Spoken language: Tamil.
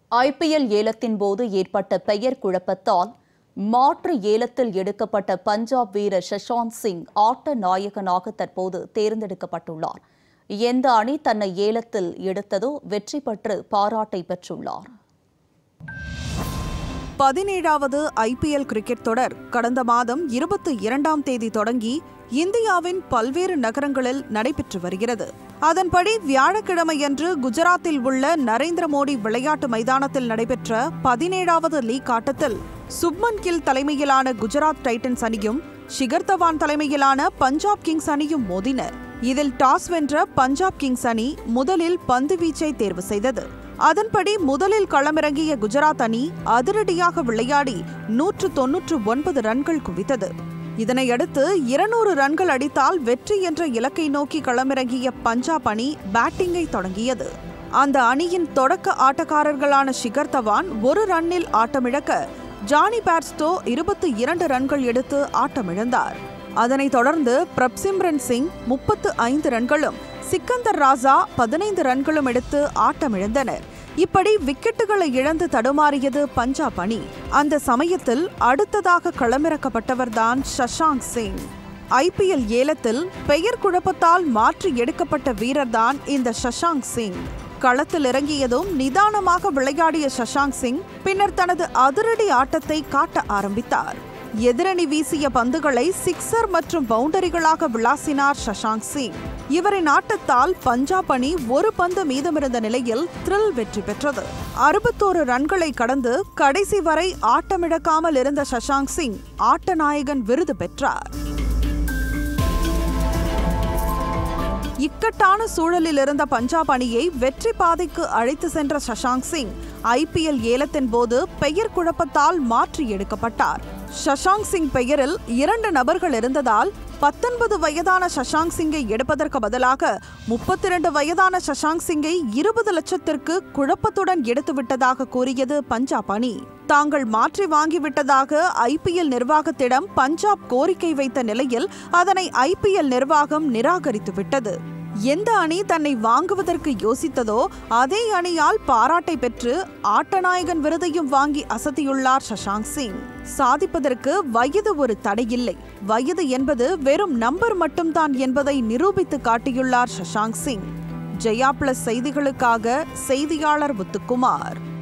ஐபிஎல் ஏலத்தின் போது ஏற்பட்ட பெயர் குழப்பத்தால் மாற்று ஏலத்தில் எடுக்கப்பட்ட பஞ்சாப் வீரர் சஷாந்த் சிங் ஆட்ட நாயகனாக தற்போது தேர்ந்தெடுக்கப்பட்டுள்ளார் எந்த அணி தன்னை ஏலத்தில் எடுத்ததோ வெற்றி பெற்று பாராட்டை பெற்றுள்ளார் பதினேழாவது ஐபிஎல் கிரிக்கெட் தொடர் கடந்த மாதம் இருபத்தி இரண்டாம் தேதி தொடங்கி இந்தியாவின் பல்வேறு நகரங்களில் நடைபெற்று வருகிறது அதன்படி வியாழக்கிழமையன்று குஜராத்தில் உள்ள நரேந்திர மோடி விளையாட்டு மைதானத்தில் நடைபெற்ற பதினேழாவது லீக் ஆட்டத்தில் சுப்மன் கில் தலைமையிலான குஜராத் டைட்டன்ஸ் அணியும் ஷிகர் தவான் தலைமையிலான பஞ்சாப் கிங்ஸ் அணியும் மோதினர் இதில் டாஸ் வென்ற பஞ்சாப் கிங்ஸ் அணி முதலில் பந்து வீச்சை தேர்வு செய்தது அதன்படி முதலில் களமிறங்கிய குஜராத் அணி அதிரடியாக விளையாடி நூற்று தொன்னூற்று ஒன்பது ரன்கள் குவித்தது இதனையடுத்து இருநூறு ரன்கள் அடித்தால் வெற்றி என்ற இலக்கை நோக்கி களமிறங்கிய பஞ்சாப் அணி பேட்டிங்கை தொடங்கியது அந்த அணியின் தொடக்க ஆட்டக்காரர்களான ஷிகர் தவான் ஒரு ரன்னில் ஆட்டமிழக்க ஜானி பேட்ஸ்டோ இருபத்தி இரண்டு ரன்கள் எடுத்து ஆட்டமிழந்தார் அதனைத் தொடர்ந்து பிரப்சிம்ரன் சிங் முப்பத்து ஐந்து ரன்களும் சிக்கந்தர் ராசா பதினைந்து ரன்களும் எடுத்து ஆட்டமிழந்தனர் இப்படி விக்கெட்டுகளை இழந்து தடுமாறியது பஞ்சாப் அணி அந்த சமயத்தில் அடுத்ததாக களமிறக்கப்பட்டவர்தான் சஷாங்க் சிங் ஐபிஎல் ஏலத்தில் பெயர் குழப்பத்தால் மாற்றி எடுக்கப்பட்ட வீரர்தான் இந்த சஷாங்க் சிங் களத்தில் இறங்கியதும் நிதானமாக விளையாடிய சஷாங்க் சிங் பின்னர் தனது அதிரடி ஆட்டத்தை காட்ட ஆரம்பித்தார் எதிரணி வீசிய பந்துகளை சிக்ஸர் மற்றும் பவுண்டரிகளாக விளாசினார் சஷாங்க் சிங் இவரின் ஆட்டத்தால் பஞ்சாப் அணி ஒரு பந்து மீதமிருந்த நிலையில் த்ரில் வெற்றி பெற்றது அறுபத்தோரு ரன்களை கடந்து கடைசி வரை ஆட்டமிழக்காமல் இருந்த சஷாங்க் சிங் ஆட்டநாயகன் விருது பெற்றார் இக்கட்டான சூழலில் இருந்த பஞ்சாப் அணியை வெற்றி பாதைக்கு அழைத்து சென்ற சஷாங்க் சிங் ஐபிஎல் ஏலத்தின் போது பெயர் குழப்பத்தால் மாற்றி எடுக்கப்பட்டார் சஷாங்க் சிங் பெயரில் இரண்டு நபர்கள் இருந்ததால் பத்தொன்பது வயதான சஷாங்க் சிங்கை எடுப்பதற்கு பதிலாக முப்பத்தி இரண்டு வயதான சஷாங்க் சிங்கை இருபது லட்சத்திற்கு குழப்பத்துடன் எடுத்துவிட்டதாக கூறியது பஞ்சாப் அணி தாங்கள் மாற்றி வாங்கிவிட்டதாக ஐபிஎல் நிர்வாகத்திடம் பஞ்சாப் கோரிக்கை வைத்த நிலையில் அதனை ஐபிஎல் நிர்வாகம் நிராகரித்துவிட்டது எந்த அணி தன்னை வாங்குவதற்கு யோசித்ததோ அதே அணியால் பாராட்டை பெற்று ஆட்டநாயகன் விருதையும் வாங்கி அசத்தியுள்ளார் சஷாங்க் சிங் சாதிப்பதற்கு வயது ஒரு தடையில்லை வயது என்பது வெறும் நம்பர் மட்டும்தான் என்பதை நிரூபித்து காட்டியுள்ளார் சஷாங்க் சிங் ஜெயா பிளஸ் செய்திகளுக்காக செய்தியாளர் முத்துக்குமார்